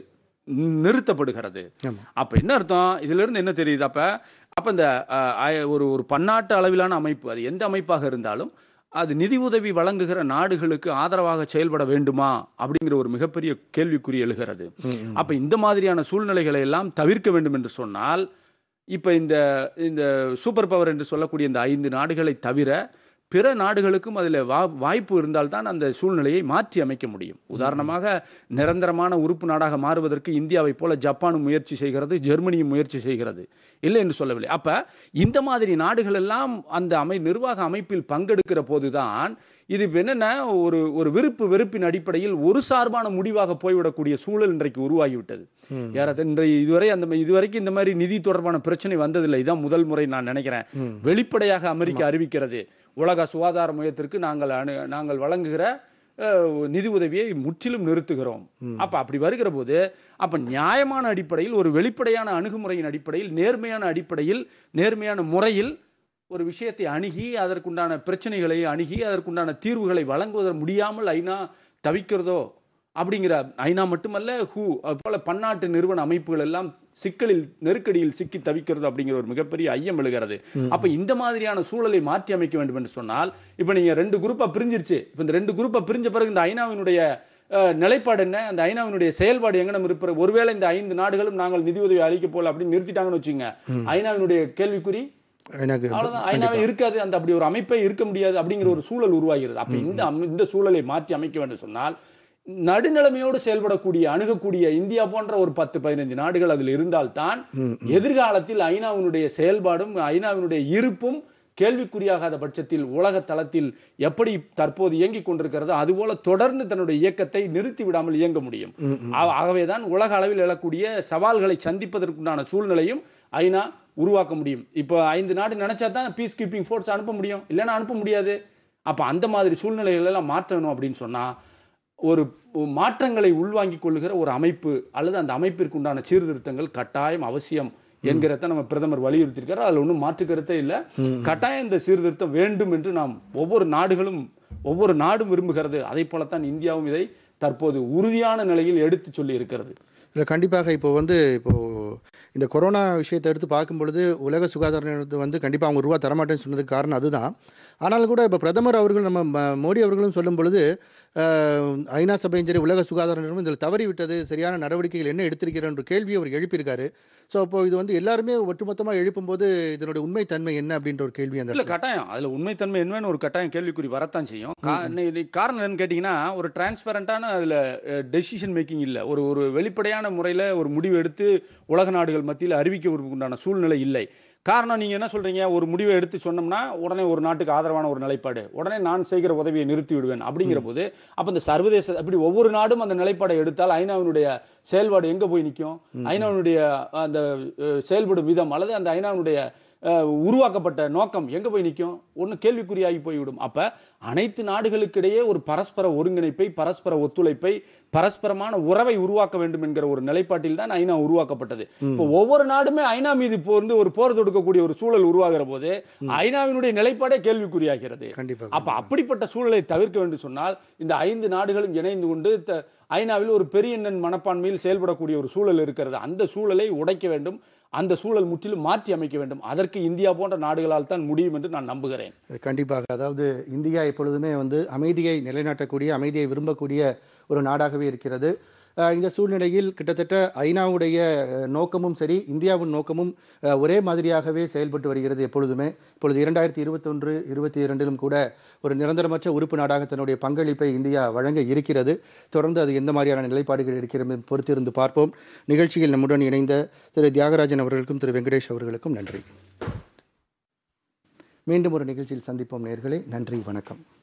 நி- நிறுத்தப்படுகிறது ஆமா. அப்ப என்ன அர்த்தம் இதுல இருந்து என்ன தெரியுது அப்ப அப்ப இந்த அஹ், அய- ஒரு ஒரு பன்னாட்டு அளவிலான அமைப்பு அது எந்த அமைப்பாக இருந்தாலும் அது நிதி உதவி வழங்குகிற நாடுகளுக்கு ஆதரவாக செயல்பட வேண்டுமா அப்படிங்கிற ஒரு மிகப்பெரிய கேள்விக்குறி எழுகிறது அப்ப இந்த மாதிரியான சூழ்நிலைகளை எல்லாம் தவிர்க்க வேண்டும் என்று சொன்னால் இப்ப இந்த இந்த சூப்பர் பவர் என்று சொல்லக்கூடிய இந்த ஐந்து நாடுகளை தவிர பிற நாடுகளுக்கும் அதில் வா வாய்ப்பு இருந்தால்தான் அந்த சூழ்நிலையை மாற்றி அமைக்க முடியும் உதாரணமாக நிரந்தரமான உறுப்பு நாடாக மாறுவதற்கு இந்தியாவைப் போல ஜப்பானும் முயற்சி செய்கிறது ஜெர்மனியும் முயற்சி செய்கிறது இல்லை என்று சொல்லவில்லை அப்ப இந்த மாதிரி நாடுகள் எல்லாம் அந்த அமை நிர்வாக அமைப்பில் பங்கெடுக்கிற போதுதான் இது இப்ப என்னன்னா ஒரு ஒரு விருப்பு வெறுப்பின் அடிப்படையில் ஒரு சார்பான முடிவாக போய்விடக்கூடிய சூழல் இன்றைக்கு உருவாகிவிட்டது யாராவது இன்றைய இதுவரை அந்த மா- இதுவரைக்கும் இந்த மாதிரி நிதி தொடர்பான பிரச்சனை வந்ததில்லை இதான் முதல் முறை நான் நினைக்கிறேன் வெளிப்படையாக அமெரிக்கா அறிவிக்கிறது உலக சுகாதார மையத்திற்கு நாங்கள் அணு நாங்கள் வழங்குகிற அஹ், நிதி உதவியை முற்றிலும் நிறுத்துகிறோம் அப்ப அப்படி வருகிற போது அப்ப நியாயமான அடிப்படையில் ஒரு வெளிப்படையான அணுகுமுறையின் அடிப்படையில் நேர்மையான அடிப்படையில் நேர்மையான முறையில் ஒரு விஷயத்தை அணுகி அதற்குண்டான பிரச்சனைகளை அணுகி அதற்குண்டான தீர்வுகளை வழங்குவத முடியாமல் ஐநா தவிக்கிறதோ அப்படிங்கிற ஐநா மட்டுமல்ல ஹூ அது போல பன்னாட்டு நிறுவன அமைப்புகள் எல்லாம் சிக்கலில் நெருக்கடியில் சிக்கி தவிக்கிறது அப்படிங்கிற ஒரு மிகப்பெரிய ஐயம் எழுகிறது அப்ப இந்த மாதிரியான சூழலை மாற்றி அமைக்க வேண்டும் என்று சொன்னால் இப்ப நீங்க ரெண்டு குரூப்பா பிரிஞ்சிருச்சு இப்ப இந்த ரெண்டு குரூப்பா பிரிஞ்ச பிறகு இந்த ஐநாவினுடைய அஹ், நிலைப்பாடு என்ன அந்த ஐநாவினுடைய செயல்பாடு எங்க நம்ம இருப்ப ஒருவேளை இந்த ஐந்து நாடுகளும் நாங்கள் நிதி உதவி அளிக்க போல அப்படின்னு நிறுத்திட்டாங்கன்னு வச்சுங்க ஐநாவினுடைய கேள்விக்குறி எனக்கு அவ்வளவுதான் ஐநாவே இருக்காது அந்த அப்படி ஒரு அமைப்பே இருக்க முடியாது அப்படிங்கிற ஒரு சூழல் உருவாகிறது அப்ப இந்த அம்- இந்த சூழலை மாற்றி அமைக்க வேண்டும் சொன்னால் நடுநிலைமையோடு செயல்படக்கூடிய அணுகக்கூடிய இந்தியா போன்ற ஒரு பத்து பதினைந்து நாடுகள் அதில் இருந்தால்தான் எதிர்காலத்தில் ஐநாவினுடைய செயல்பாடும் ஐநாவினுடைய இருப்பும் கேள்விக்குறியாகாத பட்சத்தில் உலக தளத்தில் எப்படி தற்போது இயங்கிக் கொண்டிருக்கிறதோ அதுபோல தொடர்ந்து தன்னுடைய இயக்கத்தை நிறுத்தி விடாமல் இயங்க முடியும் ஆ- ஆகவேதான் உலக அளவில் எழக்கூடிய சவால்களை சந்திப்பதற்குண்டான சூழ்நிலையும் ஐநா உருவாக்க முடியும் இப்போ ஐந்து நாடு நினைச்சா தான் பீஸ் கீப்பிங் ஃபோர்ஸ் அனுப்ப முடியும் இல்லைன்னா அனுப்ப முடியாது அப்போ அந்த மாதிரி சூழ்நிலைகள் எல்லாம் மாற்றணும் அப்படின்னு சொன்னா ஒரு ஒரு மாற்றங்களை உள்வாங்கிக் கொள்ளுகிற ஒரு அமைப்பு அல்லது அந்த அமைப்பிற்கு உண்டான சீர்திருத்தங்கள் கட்டாயம் அவசியம் என்கிறத நம்ம பிரதமர் வலியுறுத்தியிருக்காரு அதில் ஒன்றும் மாற்று கருத்தே இல்லை கட்டாயம் இந்த சீர்திருத்தம் வேண்டும் என்று நாம் ஒவ்வொரு நாடுகளும் ஒவ்வொரு நாடும் விரும்புகிறது அதை போலத்தான் இந்தியாவும் இதை தற்போது உறுதியான நிலையில் எடுத்து சொல்லி இருக்கிறது இல்லை கண்டிப்பாக இப்போ வந்து இப்போ இந்த கொரோனா விஷயத்தை எடுத்து பார்க்கும் பொழுது உலக சுகாதார நிறுவனத்தை வந்து கண்டிப்பாக அவங்க ரூபா தரமாட்டேன்னு சொன்னதுக்கு காரணம் அதுதான் ஆனாலும் கூட இப்போ பிரதமர் அவர்கள் நம்ம ம- மோடி அவர்களும் சொல்லும் பொழுது அஹ், ஐநா சபையும் சரி உலக சுகாதார நிறுவனம் இதில் தவறி விட்டது சரியான நடவடிக்கைகள் என்ன எடுத்திருக்கிறன்ற கேள்வியை அவர் எழுப்பியிருக்காரு ஸோ அப்போ இது வந்து எல்லாருமே ஒட்டுமொத்தமாக எழுப்பும்போது இதனுடைய உண்மைத்தன்மை என்ன அப்படின்ற ஒரு கேள்வி அந்த இல்ல கட்டாயம் அதுல உண்மைத்தன்மை என்னன்னு ஒரு கட்டாயம் கேள்விக்குறி வரத்தான் செய்யும் கா- இன்னை- இன்னைக்கு காரணம் என்னன்னு கேட்டிங்கன்னா ஒரு டிரான்ஸ்பரண்டான அதுல டெசிஷன் மேக்கிங் இல்ல ஒரு ஒரு வெளிப்படையான முறையில ஒரு முடிவு எடுத்து உலக நாடுகள் மத்தியில் அறிவிக்க உண்டான சூழ்நிலை இல்லை காரணம் நீங்க என்ன சொல்றீங்க ஒரு முடிவை எடுத்து சொன்னோம்னா உடனே ஒரு நாட்டுக்கு ஆதரவான ஒரு நிலைப்பாடு உடனே நான் செய்கிற உதவியை நிறுத்தி விடுவேன் அப்படிங்கிற போது அப்ப இந்த சர்வதேச அப்படி ஒவ்வொரு நாடும் அந்த நிலைப்பாடை எடுத்தால் ஐநாவினுடைய செயல்பாடு எங்க போய் நிற்கும் ஐநாவினுடைய அந்த அஹ், செயல்படும் விதம் அல்லது அந்த ஐநாவினுடைய அஹ், உருவாக்கப்பட்ட நோக்கம் எங்க போய் நிற்கும் ஒன்று கேள்விக்குறியாகி போய்விடும் அப்ப அனைத்து நாடுகளுக்கிடையே ஒரு பரஸ்பர ஒருங்கிணைப்பை பரஸ்பர ஒத்துழைப்பை பரஸ்பரமான உறவை உருவாக்க வேண்டும் என்கிற ஒரு நிலைப்பாட்டில் தான் ஐநா உருவாக்கப்பட்டது இப்போ ஒவ்வொரு நாடுமே ஐநா மீது இப்போ வந்து ஒரு போர் தொடுக்கக்கூடிய ஒரு சூழல் உருவாகிற போது ஐநாவினுடைய நிலைப்பாடே கேள்விக்குறியாகிறது கண்டிப்பாக அப்ப அப்படிப்பட்ட சூழலை தவிர்க்க வேண்டும் சொன்னால் இந்த ஐந்து நாடுகளும் இணைந்து கொண்டு த- ஐநாவில் ஒரு பெரிய எண்ணன் மனப்பான்மையில் செயல்படக்கூடிய ஒரு சூழல் இருக்கிறது அந்த சூழலை உடைக்க வேண்டும் அந்த சூழல் முற்றிலும் மாற்றி அமைக்க வேண்டும் அதற்கு இந்தியா போன்ற நாடுகளால் தான் முடியும் என்று நான் நம்புகிறேன் கண்டிப்பாக அதாவது இந்தியா எப்பொழுதுமே வந்து அமைதியை நிலைநாட்டக்கூடிய அமைதியை விரும்பக்கூடிய ஒரு நாடாகவே இருக்கிறது அஹ் இந்த சூழ்நிலையில் கிட்டத்தட்ட ஐநாவுடைய அஹ், நோக்கமும் சரி இந்தியாவின் நோக்கமும் அஹ், ஒரே மாதிரியாகவே செயல்பட்டு வருகிறது எப்பொழுதுமே இப்பொழுது இரண்டாயிரத்தி இருபத்தொன்று இருபத்தி இரண்டிலும் கூட ஒரு நிரந்தரமற்ற உறுப்பு நாடாக தன்னுடைய பங்களிப்பை இந்தியா வழங்க இருக்கிறது தொடர்ந்து அது எந்த மாதிரியான நிலைப்பாடுகள் இருக்கிறது பொறுத்திருந்து பார்ப்போம் நிகழ்ச்சியில் நம்முடன் இணைந்த திரு தியாகராஜன் அவர்களுக்கும் திரு வெங்கடேஷ் அவர்களுக்கும் நன்றி மீண்டும் ஒரு நிகழ்ச்சியில் சந்திப்போம் நேர்களே நன்றி வணக்கம்